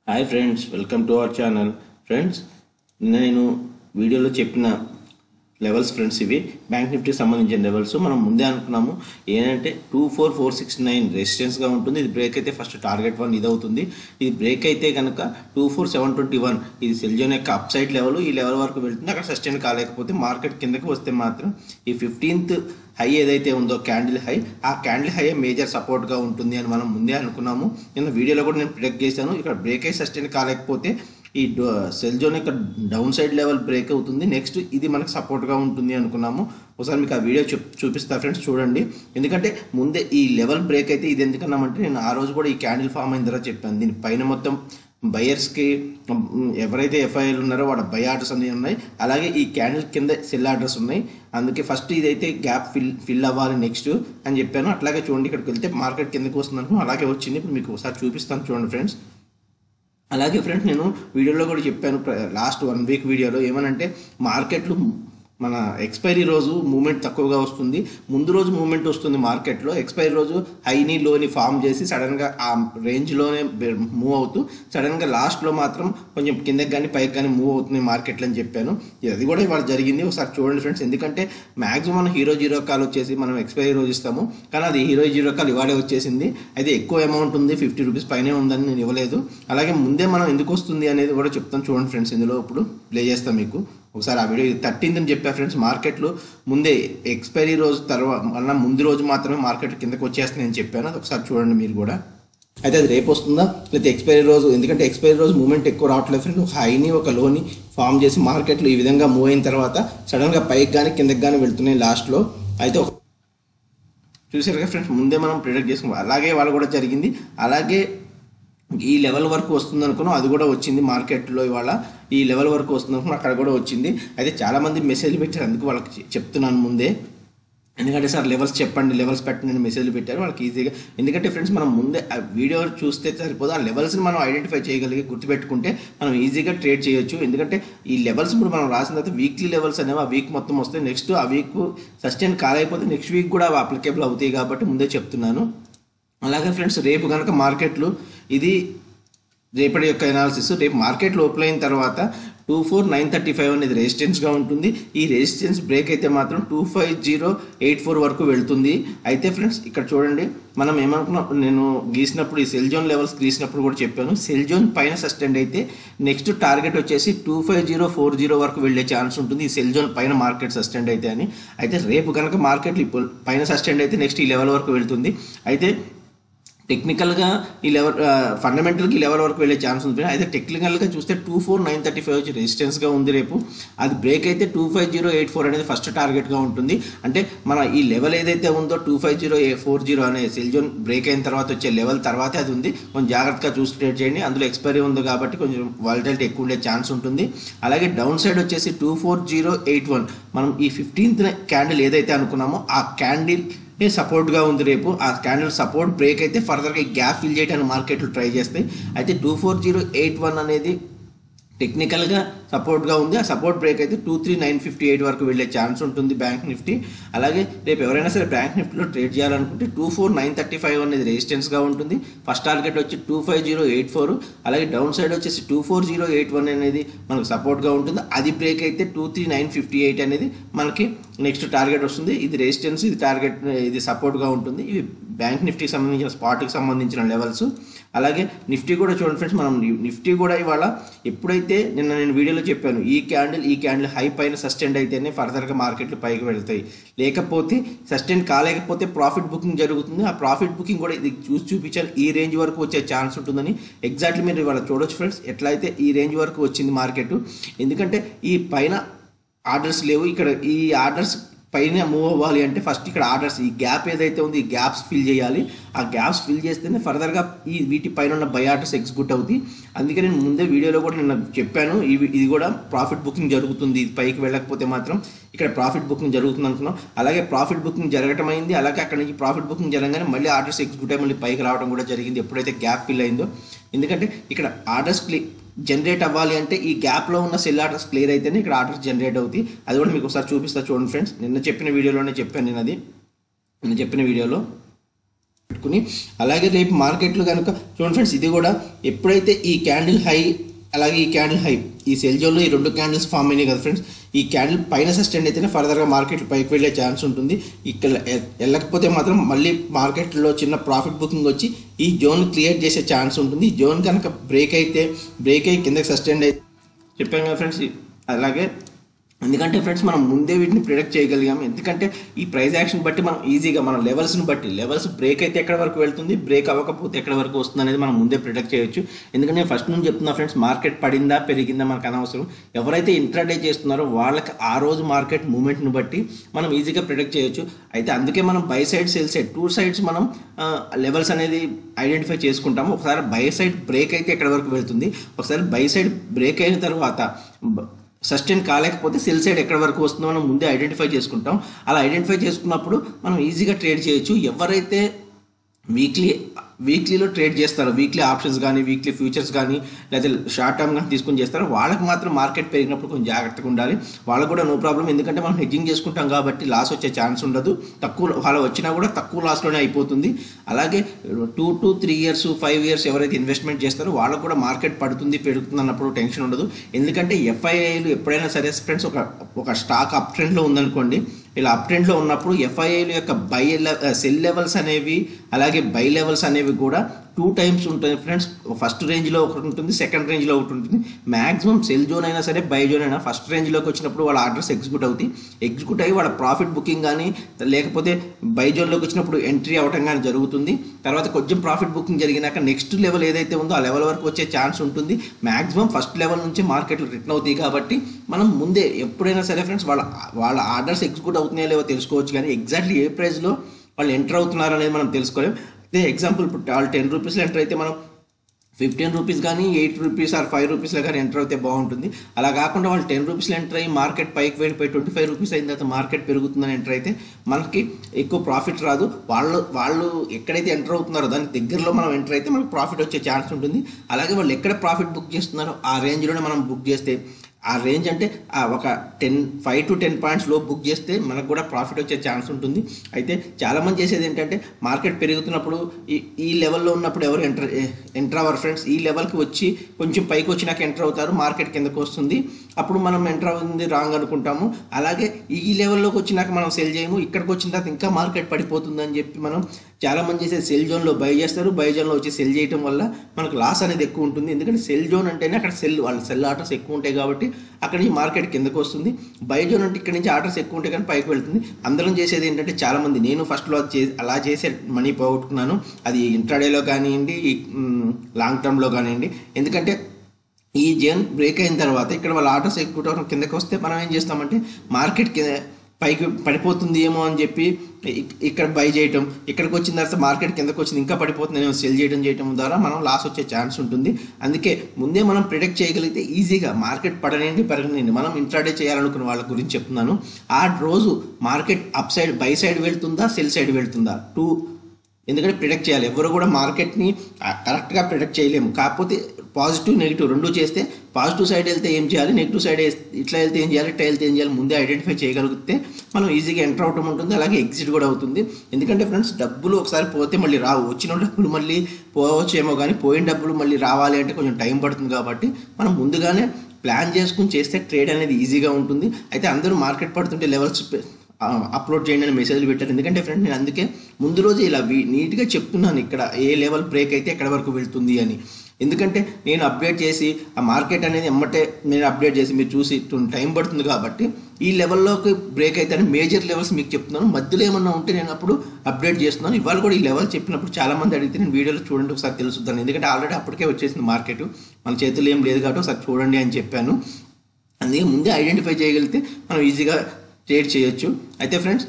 hi friends welcome to our channel friends నిన్న నేను వీడియోలో చెప్పిన లెవెల్స్ ఫ్రెండ్స్ ఇవి బ్యాంక్ నిఫ్టీకి సంబంధించిన లెవెల్స్ మనం ముందే అనుకున్నాము ఏంటంటే two four four six nine రెసిస్టెన్స్గా ఉంటుంది ఇది బ్రేక్ అయితే ఫస్ట్ టార్గెట్ వన్ ఇది అవుతుంది ఇది బ్రేక్ అయితే కనుక two four seven twenty one ఇది సెల్జోన్ యొక్క అప్ సైడ్ లెవెల్ ఈ లెవెల్ వరకు వెళ్తుంది అక్కడ సస్టైన్ కాలేకపోతే మార్కెట్ కిందకి వస్తే మాత్రం ఈ ఫిఫ్టీన్త్ హై ఏదైతే ఉందో క్యాండిల్ హై ఆ క్యాండిల్ హై మేజర్ సపోర్ట్గా ఉంటుంది అని మనం ముందే అనుకున్నాము నిన్న వీడియోలో కూడా నేను ప్రిడక్ట్ చేశాను ఇక్కడ బ్రేక్ అయి సస్టైన్ కాలేకపోతే ఈ సెల్ జోన్ యొక్క డౌన్ సైడ్ లెవెల్ బ్రేక్ అవుతుంది నెక్స్ట్ ఇది మనకు సపోర్ట్గా ఉంటుంది అనుకున్నాము ఒకసారి మీకు ఆ వీడియో చూప్ చూపిస్తా ఫ్రెండ్స్ చూడండి ఎందుకంటే ముందే ఈ లెవెల్ బ్రేక్ అయితే ఇది ఎందుకన్నామంటే నేను ఆ రోజు కూడా ఈ క్యాండిల్ ఫామ్ అయిన తర్వాత చెప్పాను దీని పైన మొత్తం బయర్స్కి ఎవరైతే ఎఫ్ఐఆర్ ఉన్నారో వాళ్ళ బై ఆర్డర్స్ అన్నీ ఉన్నాయి అలాగే ఈ క్యాండిల్ కింద సెల్ ఆర్డర్స్ ఉన్నాయి అందుకే ఫస్ట్ ఇదైతే గ్యాప్ ఫిల్ ఫిల్ అవ్వాలి నెక్స్ట్ అని చెప్పాను అట్లాగే చూడండి ఇక్కడికి వెళ్తే మార్కెట్ కిందకి వస్తుంది అనుకున్నాను అలాగే వచ్చింది ఇప్పుడు మీకు ఒకసారి చూపిస్తాను చూడండి ఫ్రెండ్స్ అలాగే ఫ్రెండ్స్ నేను వీడియోలో కూడా చెప్పాను లాస్ట్ వన్ వీక్ వీడియోలో ఏమనంటే మార్కెట్లు మన ఎక్స్పైరీ రోజు మూమెంట్ తక్కువగా వస్తుంది ముందు రోజు మూమెంట్ వస్తుంది మార్కెట్లో ఎక్స్పైరీ రోజు హైని లోని ఫామ్ చేసి సడన్గా ఆ రేంజ్లోనే మూవ్ అవుతూ సడన్గా లాస్ట్లో మాత్రం కొంచెం కిందకి కానీ పైకి కానీ మూవ్ అవుతుంది మార్కెట్లో అని చెప్పాను అది కూడా ఇవాళ జరిగింది ఒకసారి చూడండి ఫ్రెండ్స్ ఎందుకంటే మ్యాక్సిమం మనం హీరో జీరో కాల్ వచ్చేసి మనం ఎక్స్పైరీ రోజు ఇస్తాము కానీ అది హీరో జీరో కాల్ ఇవాడే వచ్చేసింది అయితే ఎక్కువ అమౌంట్ ఉంది ఫిఫ్టీ రూపీస్ పైనే ఉందని నేను ఇవ్వలేదు అలాగే ముందే మనం ఎందుకు వస్తుంది అనేది కూడా చెప్తాను చూడండి ఫ్రెండ్స్ ఇందులో ఇప్పుడు ప్లే చేస్తాం మీకు ఒకసారి ఆ వీడియో థర్టీన్త్ అని చెప్పా ఫ్రెండ్స్ మార్కెట్లో ముందే ఎక్స్పైరీ రోజు తర్వాత అన్న ముందు రోజు మాత్రమే మార్కెట్ కిందకి వచ్చేస్తుంది అని చెప్పాను అది ఒకసారి చూడండి మీరు కూడా అయితే అది రేపు వస్తుందా లేకపోతే ఎక్స్పైరీ రోజు ఎందుకంటే ఎక్స్పైరీ రోజు మూమెంట్ ఎక్కువ రావట్లేదు ఫ్రెండ్ ఒక హైని ఒక లోని ఫామ్ చేసి మార్కెట్లో ఈ విధంగా మూవ్ అయిన తర్వాత సడన్గా పైకి కానీ కిందకి కానీ వెళ్తున్నాయి లాస్ట్లో అయితే ఒక చూసారుగా ఫ్రెండ్స్ ముందే మనం ప్రిడిక్ట్ చేసుకున్నాం అలాగే వాళ్ళు కూడా జరిగింది అలాగే ఈ లెవెల్ వరకు వస్తుంది అనుకున్నాం అది కూడా వచ్చింది మార్కెట్లో ఇవాళ ఈ లెవెల్ వరకు వస్తుంది అనుకున్నాం అక్కడ కూడా వచ్చింది అయితే చాలామంది మెసేజ్ పెట్టారు అందుకు వాళ్ళకి చెప్తున్నాను ముందే ఎందుకంటే సార్ లెవెల్స్ చెప్పండి లెవెల్స్ పెట్టండి మెసేజ్లు పెట్టారు వాళ్ళకి ఈజీగా ఎందుకంటే ఫ్రెండ్స్ మనం ముందే ఆ వీడియో చూస్తే సరిపోదు ఆ లెవెల్స్ని మనం ఐడెంటిఫై చేయగలిగి గుర్తుపెట్టుకుంటే మనం ఈజీగా ట్రేడ్ చేయొచ్చు ఎందుకంటే ఈ లెవెల్స్ ఇప్పుడు మనం రాసిన తర్వాత వీక్లీ లెవెల్స్ అనేవి ఆ వీక్ మొత్తం వస్తాయి నెక్స్ట్ ఆ వీక్ సస్టైన్ కాలైపోతే నెక్స్ట్ వీక్ కూడా అప్లికేబుల్ అవుతాయి కాబట్టి ముందే చెప్తున్నాను అలాగే ఫ్రెండ్స్ రేపు కనుక మార్కెట్లు ఇది రేపటి యొక్క ఎనాలిసిస్ రేపు మార్కెట్లో ఓపెన్ అయిన తర్వాత two four nine thirty five అనేది రెసిస్టెన్స్గా ఉంటుంది ఈ రెసిస్టెన్స్ బ్రేక్ అయితే మాత్రం two five zero eight four వరకు వెళ్తుంది అయితే ఫ్రెండ్స్ ఇక్కడ చూడండి మనం ఏమనుకున్నాం నేను గీసినప్పుడు ఈ సెల్ జోన్ లెవెల్స్ గీసినప్పుడు కూడా చెప్పాను సెల్ జోన్ పైన సస్టెండ్ అయితే నెక్స్ట్ టార్గెట్ వచ్చేసి two five zero four zero వరకు వెళ్ళే ఛాన్స్ ఉంటుంది ఈ సెల్ జోన్ పైన మార్కెట్ సస్టెండ్ అయితే అని అయితే రేపు కనుక మార్కెట్ పైన సస్టెండ్ అయితే నెక్స్ట్ ఈ లెవెల్ వరకు వెళ్తుంది అయితే టెక్నికల్గా ఈ లెవెల్ ఫండమెంటల్కి ఈ లెవెల్ వరకు వెళ్ళే ఛాన్స్ ఉంది అయితే టెక్నికల్గా చూస్తే two four nine thirty five వచ్చి రెసిస్టెన్స్గా ఉంది రేపు అది బ్రేక్ అయితే two five zero eight four అనేది ఫస్ట్ టార్గెట్గా ఉంటుంది అంటే మన ఈ లెవెల్ ఏదైతే ఉందో టూ ఫైవ్ జీరో ఏ ఫోర్ జీరో అనే సెల్ జోన్ బ్రేక్ అయిన తర్వాత వచ్చే లెవెల్ తర్వాతే అది ఉంది కొంచెం జాగ్రత్తగా చూసి ట్రేడ్ చేయండి అందులో ఎక్స్పైరీ ఉంది కాబట్టి కొంచెం వాలిటాలిటీ ఎక్కువ ఉండే ఛాన్స్ ఉంటుంది అలాగే డౌన్ సైడ్ వచ్చేసి two four zero eight one మనం ఈ ఫిఫ్టీన్త్ క్యాండిల్ ఏదైతే అనుకున్నామో ఆ క్యాండిల్ సపోర్ట్గా ఉంది రేపు ఆ క్యాండిల్ సపోర్ట్ బ్రేక్ అయితే ఫర్దర్గా గ్యాప్ ఫిల్ చేయడానికి మార్కెట్లు ట్రై చేస్తాయి అయితే two four zero eight one అనేది టెక్నికల్గా సపోర్ట్గా ఉంది ఆ సపోర్ట్ బ్రేక్ అయితే two three nine fifty eight వరకు వెళ్ళే ఛాన్స్ ఉంటుంది బ్యాంక్ నిఫ్టీ అలాగే రేపు ఎవరైనా సరే బ్యాంక్ నిఫ్టీలో ట్రేడ్ చేయాలనుకుంటే two four nine thirty five అనేది రెసిస్టెన్స్గా ఉంటుంది ఫస్ట్ టార్గెట్ వచ్చి two five zero eight four అలాగే డౌన్ సైడ్ వచ్చేసి two four zero eight one అనేది మనకు సపోర్ట్గా ఉంటుంది అది బ్రేక్ అయితే two three nine fifty eight అనేది మనకి నెక్స్ట్ టార్గెట్ వస్తుంది ఇది రెసిస్టెన్స్ ఇది టార్గెట్ ఇది సపోర్ట్గా ఉంటుంది ఇవి బ్యాంక్ నిఫ్టీకి సంబంధించిన స్పాట్కి సంబంధించిన లెవెల్స్ అలాగే నిఫ్టీ కూడా చూడండి ఫ్రెండ్స్ మనం నిఫ్టీ కూడా ఇవాళ ఎప్పుడైతే నిన్న నేను వీడియోలో చెప్పాను ఈ క్యాండిల్ ఈ క్యాండిల్ హై పైన సస్టెండ్ అయితేనే ఫర్దర్గా మార్కెట్లు పైకి వెళ్తాయి లేకపోతే సస్టెండ్ కాలేకపోతే ప్రాఫిట్ బుకింగ్ జరుగుతుంది ఆ ప్రాఫిట్ బుకింగ్ కూడా ఇది చూసి చూపించాను ఈ రేంజ్ వరకు వచ్చే ఛాన్స్ ఉంటుందని ఎగ్జాక్ట్లీ మీరు ఇవాళ చూడొచ్చు ఫ్రెండ్స్ ఎట్లయితే ఈ రేంజ్ వరకు వచ్చింది మార్కెట్ ఎందుకంటే ఈ పైన ఆర్డర్స్ లేవు ఇక్కడ ఈ ఆర్డర్స్ పైన మూవ్ అవ్వాలి అంటే ఫస్ట్ ఇక్కడ ఆర్డర్స్ ఈ గ్యాప్ ఏదైతే ఉంది ఈ గ్యాప్స్ ఫిల్ చేయాలి ఆ గ్యాప్స్ ఫిల్ చేస్తేనే ఫర్దర్గా ఈ వీటి పైన ఉన్న బై ఆర్డర్స్ ఎగ్జిక్యూట్ అవుతాయి అందుకే నేను ముందే వీడియోలో కూడా నేను చెప్పాను ఇవి ఇది కూడా ప్రాఫిట్ బుకింగ్ జరుగుతుంది ఇది పైకి వెళ్ళకపోతే మాత్రం ఇక్కడ ప్రాఫిట్ బుకింగ్ జరుగుతుంది అనుకున్నాం అలాగే ప్రాఫిట్ బుకింగ్ జరగటం అయింది అలాగే అక్కడ నుంచి ప్రాఫిట్ బుకింగ్ జరగగానే మళ్ళీ ఆర్డర్స్ ఎగ్జిక్యూట్ అయ్యి మళ్ళీ పైకి రావడం కూడా జరిగింది ఎప్పుడైతే గ్యాప్ ఫిల్ అయిందో ఎందుకంటే ఇక్కడ ఆర్డర్స్ క్లి జనరేట్ అవ్వాలి అంటే ఈ గ్యాప్లో ఉన్న సెల్ ఆర్డర్స్ క్లియర్ అయితేనే ఇక్కడ ఆర్డర్స్ జనరేట్ అవుతాయి అది కూడా మీకు ఒకసారి చూపిస్తా చూడండి ఫ్రెండ్స్ నిన్న చెప్పిన వీడియోలోనే చెప్పాను నేను అది నిన్న చెప్పిన వీడియోలో పెట్టుకుని అలాగే రేపు మార్కెట్లో కనుక చూడండి ఫ్రెండ్స్ ఇది కూడా ఎప్పుడైతే ఈ క్యాండిల్ హై అలాగే ఈ క్యాండిల్ హై ఈ సెల్ జోన్లో ఈ రెండు క్యాండిల్స్ ఫామ్ అయినాయి కదా ఫ్రెండ్స్ ఈ క్యాండిల్ పైన సస్టెండ్ అయితేనే ఫర్దర్గా మార్కెట్ పైకి వెళ్ళే ఛాన్స్ ఉంటుంది ఇక్కడ ఎ- వెళ్ళకపోతే మాత్రం మళ్ళీ మార్కెట్లో చిన్న ప్రాఫిట్ బుకింగ్ వచ్చి ఈ జోన్ క్లియర్ చేసే ఛాన్స్ ఉంటుంది ఈ జోన్ కనుక బ్రేక్ అయితే బ్రేక్ అయ్యి కిందకి సస్టెండ్ అయితే చెప్పాం కదా ఫ్రెండ్స్ అలాగే ఎందుకంటే ఫ్రెండ్స్ మనం ముందే వీటిని ప్రిడిక్ట్ చేయగలిగాం ఎందుకంటే ఈ ప్రైస్ యాక్షన్ బట్టి మనం ఈజీగా మన లెవెల్స్ని బట్టి లెవెల్స్ బ్రేక్ అయితే ఎక్కడ వరకు వెళ్తుంది బ్రేక్ అవ్వకపోతే ఎక్కడ వరకు వస్తుంది అనేది మనం ముందే ప్రిడిక్ట్ చేయొచ్చు ఎందుకంటే నేను ఫస్ట్ నుంచి చెప్తున్నా ఫ్రెండ్స్ మార్కెట్ పడిందా పెరిగిందా మనకు అనవసరం ఎవరైతే ఇంట్రాడే చేస్తున్నారో వాళ్ళకి ఆ రోజు మార్కెట్ మూమెంట్ని బట్టి మనం ఈజీగా ప్రిడిక్ట్ చేయొచ్చు అయితే అందుకే మనం buy side sell side two sides మనం లెవెల్స్ అనేది ఐడెంటిఫై చేసుకుంటాము ఒకసారి బై సైడ్ బ్రేక్ అయితే ఎక్కడ వరకు వెళ్తుంది ఒకసారి బై సైడ్ బ్రేక్ అయిన తర్వాత సస్టైన్ కాలేకపోతే సెల్ సైడ్ ఎక్కడ వరకు వస్తుందో మనం ముందే ఐడెంటిఫై చేసుకుంటాం అలా ఐడెంటిఫై చేసుకున్నప్పుడు మనం ఈజీగా ట్రేడ్ చేయొచ్చు ఎవరైతే వీక్లీ వీక్లీలో ట్రేడ్ చేస్తారు వీక్లీ ఆప్షన్స్ కానీ వీక్లీ ఫ్యూచర్స్ కానీ లేదా షార్ట్ టర్మ్ కానీ తీసుకొని చేస్తారు వాళ్ళకి మాత్రం మార్కెట్ పెరిగినప్పుడు కొంచెం జాగ్రత్తగా ఉండాలి వాళ్ళకు కూడా నో ప్రాబ్లం ఎందుకంటే మనం హెడ్జింగ్ చేసుకుంటాం కాబట్టి లాస్ వచ్చే ఛాన్స్ ఉండదు తక్కువ వాళ్ళు వచ్చినా కూడా తక్కువ లాస్లోనే అయిపోతుంది అలాగే two to three years five years ఎవరైతే ఇన్వెస్ట్మెంట్ చేస్తారో వాళ్ళకు కూడా మార్కెట్ పడుతుంది పెరుగుతుంది అన్నప్పుడు టెన్షన్ ఉండదు ఎందుకంటే ఎఫ్ఐఐలు ఎప్పుడైనా సరే ఫ్రెండ్స్ ఒక ఒక స్టాక్ అప్ ట్రెండ్లో ఉందనుకోండి ఇలా అప్ ట్రెండ్లో ఉన్నప్పుడు ఎఫ్ఐఐల యొక్క బై సెల్ లెవెల్స్ అనేవి అలాగే బై లెవెల్స్ అనేవి కూడా టూ టైమ్స్ ఉంటాయి ఫ్రెండ్స్ ఫస్ట్ రేంజ్లో ఒకటి ఉంటుంది సెకండ్ రేంజ్లో ఒకటి ఉంటుంది మ్యాక్సిమం సెల్ జోన్ అయినా సరే బై జోన్ అయినా ఫస్ట్ రేంజ్లోకి వచ్చినప్పుడు వాళ్ళ ఆర్డర్స్ ఎగ్జిక్యూట్ అవుతాయి ఎగ్జిక్యూట్ అయ్యి వాళ్ళ ప్రాఫిట్ బుకింగ్ కానీ లేకపోతే బై జోన్లోకి వచ్చినప్పుడు ఎంట్రీ అవ్వటం కానీ జరుగుతుంది తర్వాత కొంచెం ప్రాఫిట్ బుకింగ్ జరిగినాక నెక్స్ట్ లెవెల్ ఏదైతే ఉందో ఆ లెవెల్ వరకు వచ్చే ఛాన్స్ ఉంటుంది మ్యాక్సిమం ఫస్ట్ లెవెల్ నుంచి మార్కెట్లు రిటర్న్ అవుతాయి కాబట్టి మనం ముందే ఎప్పుడైనా సరే ఫ్రెండ్స్ వాళ్ళ వాళ్ళ ఆర్డర్స్ ఎగ్జిక్యూట్ అవుతున్నాయో లేవో తెలుసుకోవచ్చు కానీ ఎగ్జాక్ట్లీ ఏ ప్రైస్లో వాళ్ళు ఎంటర్ అవుతున్నారు అనేది మనం తెలుసుకోలేం అదే ఎగ్జాంపుల్ ఇప్పుడు వాళ్ళు టెన్ రూపీస్లో ఎంటర్ అయితే మనం ఫిఫ్టీన్ రూపీస్ కానీ ఎయిట్ రూపీస్ ఆర్ ఫైవ్ రూపీస్లో కానీ ఎంటర్ అయితే బాగుంటుంది అలా కాకుండా వాళ్ళు టెన్ రూపీస్లో ఎంటర్ అయ్యి మార్కెట్ పైకి వెళ్ళిపోయి ట్వంటీ ఫైవ్ రూపీస్ అయిన తర్వాత మార్కెట్ పెరుగుతుందని ఎంటర్ అయితే మనకి ఎక్కువ ప్రాఫిట్ రాదు వాళ్ళు వాళ్ళు ఎక్కడైతే ఎంటర్ అవుతున్నారో దానికి దగ్గరలో మనం ఎంటర్ అయితే మనకు ప్రాఫిట్ వచ్చే ఛాన్స్ ఉంటుంది అలాగే వాళ్ళు ఎక్కడ ప్రాఫిట్ బుక్ చేస్తున్నారో ఆ రేంజ్లోనే మనం బుక్ చేస్తే ఆ రేంజ్ అంటే ఆ ఒక టెన్ ఫైవ్ టు టెన్ పాయింట్స్లో బుక్ చేస్తే మనకు కూడా ప్రాఫిట్ వచ్చే ఛాన్స్ ఉంటుంది అయితే చాలామంది చేసేది ఏంటంటే మార్కెట్ పెరుగుతున్నప్పుడు ఈ ఈ లెవెల్లో ఉన్నప్పుడు ఎవరు ఎంటర్ ఎంటర్ అవ్వరు ఫ్రెండ్స్ ఈ లెవెల్కి వచ్చి కొంచెం పైకి వచ్చినాక ఎంటర్ అవుతారు మార్కెట్ కిందకు వస్తుంది అప్పుడు మనం ఎంటర్ అవుతుంది రాంగ్ అనుకుంటాము అలాగే ఈ లెవెల్లోకి వచ్చినాక మనం సెల్ చేయము ఇక్కడికి వచ్చిన తర్వాత ఇంకా మార్కెట్ పడిపోతుంది అని చెప్పి మనం చాలామంది చేసే సెల్ జోన్లో బై చేస్తారు బై జోన్లో వచ్చి సెల్ చేయడం వల్ల మనకు లాస్ అనేది ఎక్కువ ఉంటుంది ఎందుకంటే సెల్ జోన్ అంటేనే అక్కడ సెల్ వాళ్ళ సెల్ ఆర్డర్స్ ఎక్కువ ఉంటాయి కాబట్టి అక్కడి నుంచి మార్కెట్ కిందకు వస్తుంది బై జోన్ అంటే ఇక్కడ నుంచి ఆర్డర్స్ ఎక్కువ ఉంటాయి కానీ పైకి వెళ్తుంది అందరం చేసేది ఏంటంటే చాలామంది నేను ఫస్ట్లో అది చే అలా చేసే మనీ పోగొట్టుకున్నాను అది ఇంట్రాడేలో కానివ్వండి లాంగ్ టర్మ్లో కానివ్వండి ఎందుకంటే ఈ జోన్ బ్రేక్ అయిన తర్వాత ఇక్కడ వాళ్ళ ఆర్డర్స్ ఎక్కువ కిందకి వస్తే మనం ఏం చేస్తామంటే మార్కెట్ కింద పైకి పడిపోతుంది ఏమో అని చెప్పి ఇక్- ఇక్కడ బై చేయటం ఇక్కడికి వచ్చిన తర్వాత మార్కెట్ కిందకి వచ్చింది ఇంకా పడిపోతుంది ఏమో సెల్ చేయడం చేయడం ద్వారా మనం లాస్ వచ్చే ఛాన్స్ ఉంటుంది అందుకే ముందే మనం ప్రిడిక్ట్ చేయగలిగితే ఈజీగా మార్కెట్ పడనండి పెరగనండి మనం ఇంట్రాడే చేయాలనుకున్న వాళ్ళ గురించి చెప్తున్నాను ఆ రోజు market upside buy side వెళ్తుందా సెల్ సైడ్ వెళ్తుందా టూ ఎందుకంటే ప్రిడిక్ట్ చేయాలి ఎవరు కూడా మార్కెట్ని కరెక్ట్గా ప్రిడిక్ట్ చేయలేము కాకపోతే పాజిటివ్ నెగిటివ్ రెండు చేస్తే పాజిటివ్ సైడ్ వెళ్తే ఏం చేయాలి నెగిటివ్ సైడ్ ఇట్లా వెళ్తే ఏం చేయాలి ఇట్లా వెళ్తే ఏం చేయాలి ముందే ఐడెంటిఫై చేయగలిగితే మనం ఈజీగా ఎంటర్ అవటం ఉంటుంది అలాగే ఎగ్జిట్ కూడా అవుతుంది ఎందుకంటే ఫ్రెండ్స్ డబ్బులు ఒకసారి పోతే మళ్ళీ రావు వచ్చిన డబ్బులు మళ్ళీ పోవచ్చేమో కానీ పోయిన డబ్బులు మళ్ళీ రావాలి అంటే కొంచెం టైం పడుతుంది కాబట్టి మనం ముందుగానే ప్లాన్ చేసుకుని చేస్తే ట్రేడ్ అనేది ఈజీగా ఉంటుంది అయితే అందరూ మార్కెట్ పడుతుంటే లెవెల్స్ అప్లోడ్ చేయండి అని మెసేజ్లు పెట్టారు ఎందుకంటే ఫ్రెండ్ నేను అందుకే ముందు రోజు ఇలా వీ- నీట్గా చెప్తున్నాను ఇక్కడ ఏ లెవెల్ బ్రేక్ అయితే ఎక్కడ వరకు వెళ్తుంది అని ఎందుకంటే నేను అప్డేట్ చేసి ఆ మార్కెట్ అనేది ఎమ్మటే నేను అప్డేట్ చేసి మీరు చూసి టైం పడుతుంది కాబట్టి ఈ లెవెల్లోకి బ్రేక్ అయితే మేజర్ లెవెల్స్ మీకు చెప్తున్నాను మధ్యలో ఏమన్నా ఉంటే నేను అప్పుడు అప్డేట్ చేస్తున్నాను ఇవాళ కూడా ఈ లెవెల్ చెప్పినప్పుడు చాలా మంది అడిగితే నేను వీడియోలో చూడండి ఒకసారి తెలుసుద్దాను ఎందుకంటే ఆల్రెడీ అప్పటికే వచ్చేసింది మార్కెట్ మన చేతుల్లో ఏం లేదు కాబట్టి ఒకసారి చూడండి అని చెప్పాను అందుకే ముందే ఐడెంటిఫై చేయగలిగితే మనం ఈజీగా ట్రేడ్ చేయొచ్చు అయితే ఫ్రెండ్స్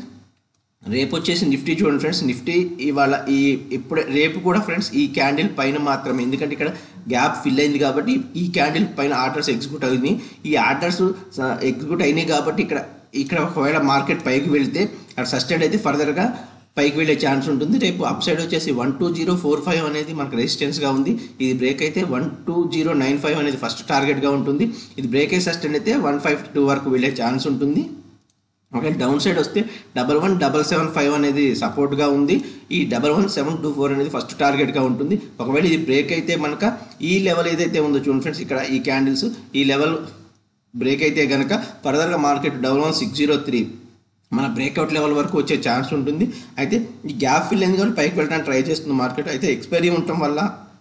రేపు వచ్చేసి నిఫ్టీ చూడండి ఫ్రెండ్స్ నిఫ్టీ ఇవాళ ఈ ఇప్పుడు రేపు కూడా ఫ్రెండ్స్ ఈ క్యాండిల్ పైన మాత్రమే ఎందుకంటే ఇక్కడ గ్యాప్ ఫిల్ అయింది కాబట్టి ఈ క్యాండిల్ పైన ఆర్డర్స్ ఎగ్జిక్యూట్ అయింది ఈ ఆర్డర్స్ ఎగ్జిక్యూట్ అయినాయి కాబట్టి ఇక్కడ ఇక్కడ ఒకవేళ మార్కెట్ పైకి వెళ్తే అక్కడ సస్టైన్ అయితే ఫర్దర్గా పైకి వెళ్ళే ఛాన్స్ ఉంటుంది రేపు అప్ సైడ్ వచ్చేసి one two zero four five అనేది మనకు రెసిస్టెన్స్గా ఉంది ఇది బ్రేక్ అయితే one two zero nine five అనేది ఫస్ట్ టార్గెట్గా ఉంటుంది ఇది బ్రేక్ అయ్యి సస్టైన్ అయితే వన్ ఫైవ్ టూ వరకు వెళ్ళే ఛాన్స్ ఉంటుంది ఓకే డౌన్ సైడ్ వస్తే double one double seven five అనేది సపోర్ట్గా ఉంది ఈ double one seven two four అనేది ఫస్ట్ టార్గెట్గా ఉంటుంది ఒకవేళ ఇది బ్రేక్ అయితే మనక ఈ లెవెల్ ఏదైతే ఉందో చూడండి ఫ్రెండ్స్ ఇక్కడ ఈ క్యాండిల్స్ ఈ లెవెల్ బ్రేక్ అయితే కనుక ఫర్దర్గా market double one six zero three మన బ్రేక్అవుట్ లెవెల్ వరకు వచ్చే ఛాన్స్ ఉంటుంది అయితే ఈ గ్యాప్ ఫిల్ అయింది కాబట్టి పైకి వెళ్ళడానికి ట్రై చేస్తుంది మార్కెట్ అయితే ఎక్స్పైరీ ఉండటం వల్ల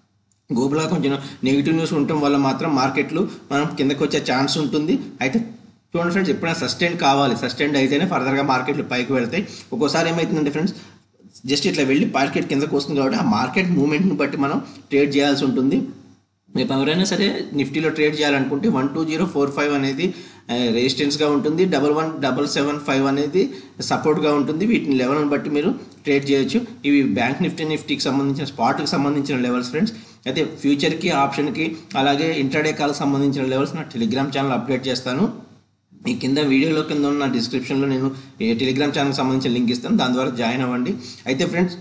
గోబులా కొంచెం నెగిటివ్ న్యూస్ ఉండటం వల్ల మాత్రం మార్కెట్లు మనం కిందకి వచ్చే ఛాన్స్ ఉంటుంది అయితే చూడండి ఫ్రెండ్స్ ఎప్పుడైనా సస్టైన్ కావాలి సస్టైన్ అయితేనే ఫర్దర్గా మార్కెట్లు పైకి వెళ్తాయి ఒక్కోసారి ఏమవుతుందంటే ఫ్రెండ్స్ జస్ట్ ఇట్లా వెళ్ళి మార్కెట్ కిందకు వస్తుంది కాబట్టి ఆ మార్కెట్ మూమెంట్ని బట్టి మనం ట్రేడ్ చేయాల్సి ఉంటుంది రేపు ఎవరైనా సరే నిఫ్టీలో ట్రేడ్ చేయాలనుకుంటే one two zero four five అనేది రెసిస్టెన్స్గా ఉంటుంది double one double seven five అనేది సపోర్ట్గా ఉంటుంది వీటిని లెవెల్ని బట్టి మీరు ట్రేడ్ చేయొచ్చు ఇవి బ్యాంక్ నిఫ్టీ నిఫ్టీకి సంబంధించిన స్పాట్కి సంబంధించిన లెవెల్స్ ఫ్రెండ్స్ అయితే ఫ్యూచర్కి ఆప్షన్కి అలాగే ఇంటర్డే కాల్కి సంబంధించిన లెవెల్స్ నా టెలిగ్రామ్ ఛానల్ అప్డేట్ చేస్తాను ఈ కింద వీడియోలో కింద ఉన్న డిస్క్రిప్షన్లో నేను ఈ టెలిగ్రామ్ ఛానల్కి సంబంధించిన లింక్ ఇస్తాను దాని ద్వారా జాయిన్ అవ్వండి అయితే ఫ్రెండ్స్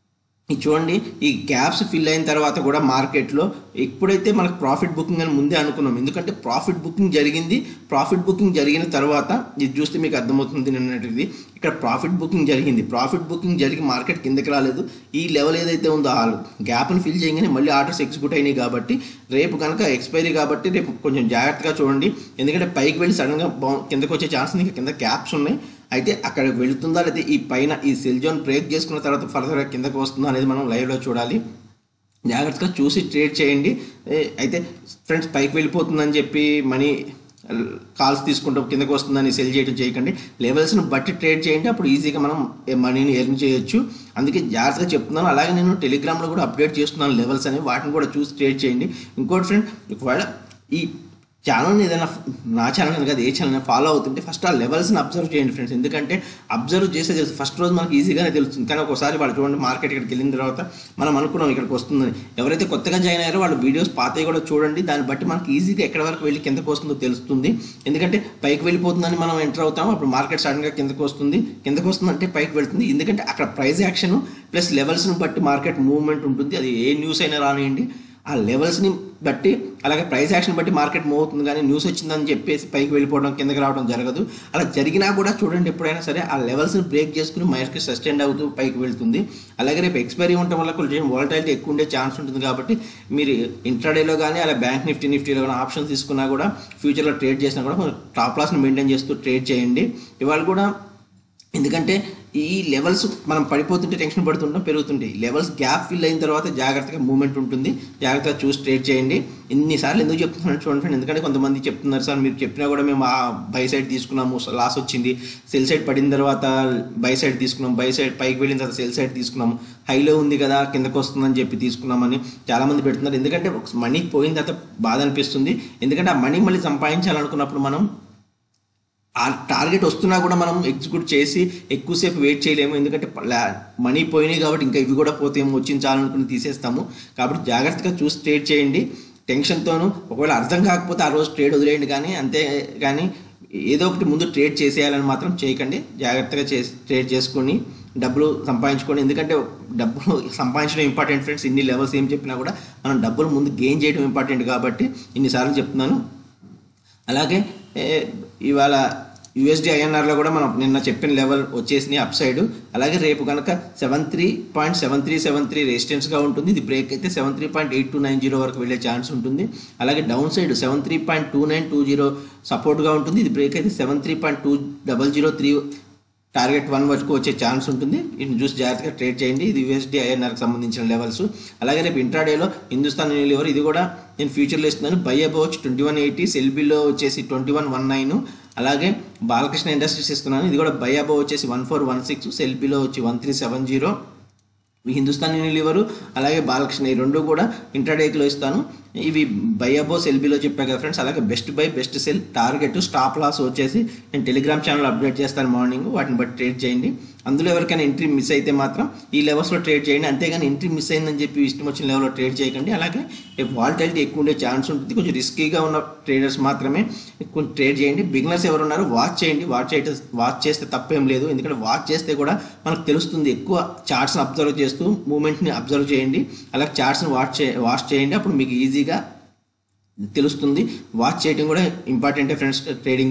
ఇది చూడండి ఈ గ్యాప్స్ ఫిల్ అయిన తర్వాత కూడా మార్కెట్లో ఎప్పుడైతే మనకు ప్రాఫిట్ బుకింగ్ అని ముందే అనుకున్నాం ఎందుకంటే ప్రాఫిట్ బుకింగ్ జరిగింది ప్రాఫిట్ బుకింగ్ జరిగిన తర్వాత ఇది చూస్తే మీకు అర్థమవుతుంది నిన్నటిది ఇక్కడ ప్రాఫిట్ బుకింగ్ జరిగింది ప్రాఫిట్ బుకింగ్ జరిగి మార్కెట్ కిందకి రాలేదు ఈ లెవెల్ ఏదైతే ఉందో ఆ గ్యాప్ని ఫిల్ చేయగానే మళ్ళీ ఆర్డర్స్ ఎగ్జిక్యూట్ అయినాయి కాబట్టి రేపు కనుక ఎక్స్పైరీ కాబట్టి రేపు కొంచెం జాగ్రత్తగా చూడండి ఎందుకంటే పైకి వెళ్ళి సడన్గా బౌ- కిందకి వచ్చే ఛాన్స్ ఉంది ఇంకా కింద క్యాప్స్ ఉన్నాయి అయితే అక్కడ వెళుతుందా లేదా ఈ పైన ఈ సెల్ జోన్ బ్రేక్ చేసుకున్న తర్వాత ఫర్దర్గా కిందకు వస్తుందా అనేది మనం లైవ్లో చూడాలి జాగ్రత్తగా చూసి ట్రేడ్ చేయండి ఏ, అయితే ఫ్రెండ్స్ పైకి వెళ్ళిపోతుందని చెప్పి మనీ కాల్స్ తీసుకుంటాం కిందకు వస్తుందని సెల్ చేయడం చేయకండి లెవెల్స్ని బట్టి ట్రేడ్ చేయండి అప్పుడు ఈజీగా మనం ఏ మనీని ఎర్న్ చేయొచ్చు అందుకే జాగ్రత్తగా చెప్తున్నాను అలాగే నేను టెలిగ్రామ్లో కూడా అప్డేట్ చేస్తున్నాను లెవెల్స్ అని వాటిని కూడా చూసి ట్రేడ్ చేయండి ఇంకోటి ఫ్రెండ్ ఒకవేళ ఈ ఛానల్ని ఏదైనా నా ఛానల్ అని కాదు ఏ ఛానల్ ఫాలో అవుతుంటే ఫస్ట్ ఆ లెవెల్స్ని అబ్జర్వ్ చేయండి ఫ్రెండ్స్ ఎందుకంటే అబ్జర్వ్ చేస్తే తెలుసు ఫస్ట్ రోజు మనకి ఈజీగానే తెలుస్తుంది కానీ ఒకసారి వాళ్ళు చూడండి మార్కెట్ ఇక్కడికి వెళ్ళిన తర్వాత మనం అనుకున్నాం ఇక్కడికి వస్తుందని ఎవరైతే కొత్తగా జాయిన్ అయ్యారో వాళ్ళ వీడియోస్ పాతవి కూడా చూడండి దాన్ని బట్టి మనకి ఈజీగా ఎక్కడ వరకు వెళ్ళి కిందకు వస్తుందో తెలుస్తుంది ఎందుకంటే పైకి వెళ్ళిపోతుందని మనం ఎంటర్ అవుతాం అప్పుడు మార్కెట్ సడన్గా కిందకు వస్తుంది కిందకు వస్తుందంటే పైకి వెళ్తుంది ఎందుకంటే అక్కడ ప్రైస్ యాక్షన్ ప్లస్ లెవెల్స్ని బట్టి మార్కెట్ మూవ్మెంట్ ఉంటుంది అది ఏ న్యూస్ అయినా రానియండి ఆ లెవెల్స్ని బట్టి అలాగే ప్రైస్ యాక్షన్ బట్టి మార్కెట్ మూవ్ అవుతుంది కానీ న్యూస్ వచ్చిందని చెప్పేసి పైకి వెళ్ళిపోవడం కిందకి రావడం జరగదు అలా జరిగినా కూడా చూడండి ఎప్పుడైనా సరే ఆ లెవెల్స్ని బ్రేక్ చేసుకుని మార్కెట్ సస్టైన్ అవుతూ పైకి వెళ్తుంది అలాగే రేపు ఎక్స్పైరీ ఉండటం వల్ల కొంచెం వాలటాలిటీ ఎక్కువ ఉండే ఛాన్స్ ఉంటుంది కాబట్టి మీరు ఇంట్రాడేలో కానీ అలా బ్యాంక్ నిఫ్టీ నిఫ్టీలో కానీ ఆప్షన్స్ తీసుకున్నా కూడా ఫ్యూచర్లో ట్రేడ్ చేసినా కూడా కొంచెం టాప్ లాస్ని మెయింటైన్ చేస్తూ ట్రేడ్ చేయండి ఇవాళ కూడా ఎందుకంటే ఈ లెవెల్స్ మనం పడిపోతుంటే టెన్షన్ పడుతుంటాం పెరుగుతుంటాయి లెవెల్స్ గ్యాప్ ఫిల్ అయిన తర్వాత జాగ్రత్తగా మూమెంట్ ఉంటుంది జాగ్రత్తగా చూసి ట్రేడ్ చేయండి ఎన్నిసార్లు ఎందుకు చెప్తున్నాను చూడండి ఫ్రెండ్ ఎందుకంటే కొంతమంది చెప్తున్నారు సార్ మీరు చెప్పినా కూడా మేము ఆ బై సైడ్ తీసుకున్నాము లాస్ వచ్చింది సెల్ సైడ్ పడిన తర్వాత బై సైడ్ తీసుకున్నాం బై సైడ్ పైకి వెళ్ళిన తర్వాత సెల్ సైడ్ తీసుకున్నాము హైలో ఉంది కదా కిందకు వస్తుందని చెప్పి తీసుకున్నామని చాలామంది పెడుతున్నారు ఎందుకంటే మనీ పోయిన తర్వాత బాధ అనిపిస్తుంది ఎందుకంటే ఆ మనీ మళ్ళీ సంపాదించాలనుకున్నప్పుడు మనం ఆ టార్గెట్ వస్తున్నా కూడా మనం ఎగ్జిక్యూట్ చేసి ఎక్కువసేపు వెయిట్ చేయలేము ఎందుకంటే మనీ పోయినాయి కాబట్టి ఇంకా ఇవి కూడా పోతేమో వచ్చింది చాలనుకుని తీసేస్తాము కాబట్టి జాగ్రత్తగా చూసి ట్రేడ్ చేయండి టెన్షన్తోను ఒకవేళ అర్థం కాకపోతే ఆ రోజు ట్రేడ్ వదిలేయండి కానీ అంతే కానీ ఏదో ఒకటి ముందు ట్రేడ్ చేసేయాలని మాత్రం చేయకండి జాగ్రత్తగా చేసి ట్రేడ్ చేసుకొని డబ్బులు సంపాదించుకోండి ఎందుకంటే డబ్బులు సంపాదించడం ఇంపార్టెంట్ ఫ్రెండ్స్ ఇన్ని లెవెల్స్ ఏం చెప్పినా కూడా మనం డబ్బులు ముందు గెయిన్ చేయడం ఇంపార్టెంట్ కాబట్టి ఇన్నిసార్లు చెప్తున్నాను అలాగే ఏ, ఇవాళ యూఎస్డి ఐఎన్ఆర్లో కూడా మనం నిన్న చెప్పిన లెవెల్ వచ్చేసినాయి అప్ సైడ్ అలాగే రేపు కనుక seven three point seven three seven three రెసిస్టెన్స్గా ఉంటుంది ఇది బ్రేక్ అయితే seven three point eight two nine zero వరకు వెళ్ళే ఛాన్స్ ఉంటుంది అలాగే down side seven three point two nine two zero సపోర్ట్గా ఉంటుంది ఇది బ్రేక్ అయితే seven three point two double zero three target one వరకు వచ్చే ఛాన్స్ ఉంటుంది ఇది చూసి జాగ్రత్తగా ట్రేడ్ చేయండి ఇది యూఎస్డి ఐఎన్ఆర్కి సంబంధించిన లెవెల్స్ అలాగే రేపు ఇంట్రాడేలో హిందుస్థాన్ యూనిలివర్ ఇది కూడా నేను ఫ్యూచర్లో ఇస్తున్నాను బై అబౌ వచ్చి ట్వంటీ వన్ ఎయిటీ సెల్బీలో వచ్చేసి ట్వంటీ వన్ వన్ నైన్ అలాగే బాలకృష్ణ ఇండస్ట్రీస్ ఇస్తున్నాను ఇది కూడా బై అబౌ వచ్చేసి వన్ ఫోర్ వన్ సిక్స్ సెల్బీలో వచ్చి one three seven zero Hindustan Unilever అలాగే బాలకృష్ణ ఈ రెండు కూడా ఇంటర్డేక్లో ఇస్తాను ఇవి బై అబో సెల్బీలో చెప్పా కదా ఫ్రెండ్స్ అలాగే best buy best sell target stop loss వచ్చేసి నేను టెలిగ్రామ్ ఛానల్ అప్డేట్ చేస్తాను మార్నింగ్ వాటిని బట్టి ట్రేడ్ చేయండి అందులో ఎవరికైనా ఎంట్రీ మిస్ అయితే మాత్రం ఈ లెవెల్స్లో ట్రేడ్ చేయండి అంతేగాని ఎంట్రీ మిస్ అయిందని చెప్పి ఇష్టం వచ్చిన లెవెల్లో ట్రేడ్ చేయకండి అలాగే వాల్టాలిటీ ఎక్కువ ఉండే ఛాన్స్ ఉంటుంది కొంచెం రిస్కీగా ఉన్న ట్రేడర్స్ మాత్రమే కొంచెం ట్రేడ్ చేయండి బిగినర్స్ ఎవరు ఉన్నారో వాచ్ చేయండి వాచ్ చేయటం వాచ్ చేస్తే తప్పేం లేదు ఎందుకంటే వాచ్ చేస్తే కూడా మనకు తెలుస్తుంది ఎక్కువ చార్ట్స్ని అబ్జర్వ్ చేస్తూ మూమెంట్ని అబ్జర్వ్ చేయండి అలాగే చార్ట్స్ని వాచ్ చే వాచ్ చేయండి అప్పుడు మీకు ఈజీగా తెలుస్తుంది వాచ్ చేయడం కూడా ఇంపార్టెంటే ఫ్రెండ్స్ ట్రేడింగ్లో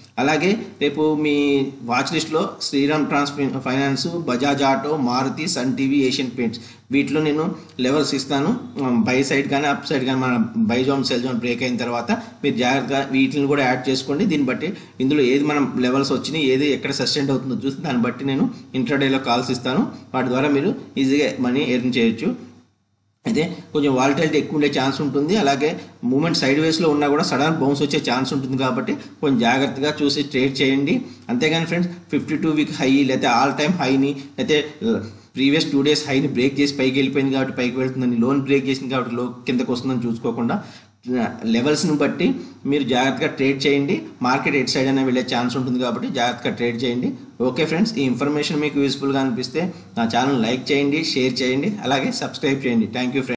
అలాగే రేపు మీ వాచ్ లిస్ట్లో Shriram trans finance Bajaj auto Maruti Sun TV Asian Paints వీటిలో నేను లెవెల్స్ ఇస్తాను బై సైడ్ కానీ అప్ సైడ్ కానీ మన buy zone sell zone break అయిన తర్వాత మీరు జాగ్రత్తగా వీటిని కూడా యాడ్ చేసుకోండి దీన్ని బట్టి ఇందులో ఏది మనం లెవెల్స్ వచ్చినాయి ఏది ఎక్కడ సస్టెంట్ అవుతుందో చూసి దాన్ని బట్టి నేను ఇంట్రాడేలో కాల్స్ ఇస్తాను వాటి ద్వారా మీరు ఈజీగా మనీ ఎర్న్ చేయొచ్చు అయితే కొంచెం వాలిటాలిటీ ఎక్కువ ఉండే ఛాన్స్ ఉంటుంది అలాగే మూమెంట్ సైడ్ వేస్లో ఉన్నా కూడా సడన్ బౌన్స్ వచ్చే ఛాన్స్ ఉంటుంది కాబట్టి కొంచెం జాగ్రత్తగా చూసి ట్రేడ్ చేయండి అంతేగాని friends fifty two week high లేకపోతే ఆల్ టైమ్ హైని అయితే ప్రీవియస్ టూ డేస్ హైని బ్రేక్ చేసి పైకి వెళ్ళిపోయింది కాబట్టి పైకి వెళ్తుందని లోన్ బ్రేక్ చేసింది కాబట్టి లో కిందకు వస్తుందని చూసుకోకుండా లెవెల్స్ని బట్టి మీరు జాగ్రత్తగా ట్రేడ్ చేయండి మార్కెట్ ఎట్ సైడ్ అయినా వెళ్ళే ఛాన్స్ ఉంటుంది కాబట్టి జాగ్రత్తగా ట్రేడ్ చేయండి ఓకే ఫ్రెండ్స్ ఈ ఇన్ఫర్మేషన్ మీకు యూస్ఫుల్గా అనిపిస్తే నా ఛానల్ లైక్ చేయండి షేర్ చేయండి అలాగే సబ్స్క్రైబ్ చేయండి థ్యాంక్ యూ ఫ్రెండ్స్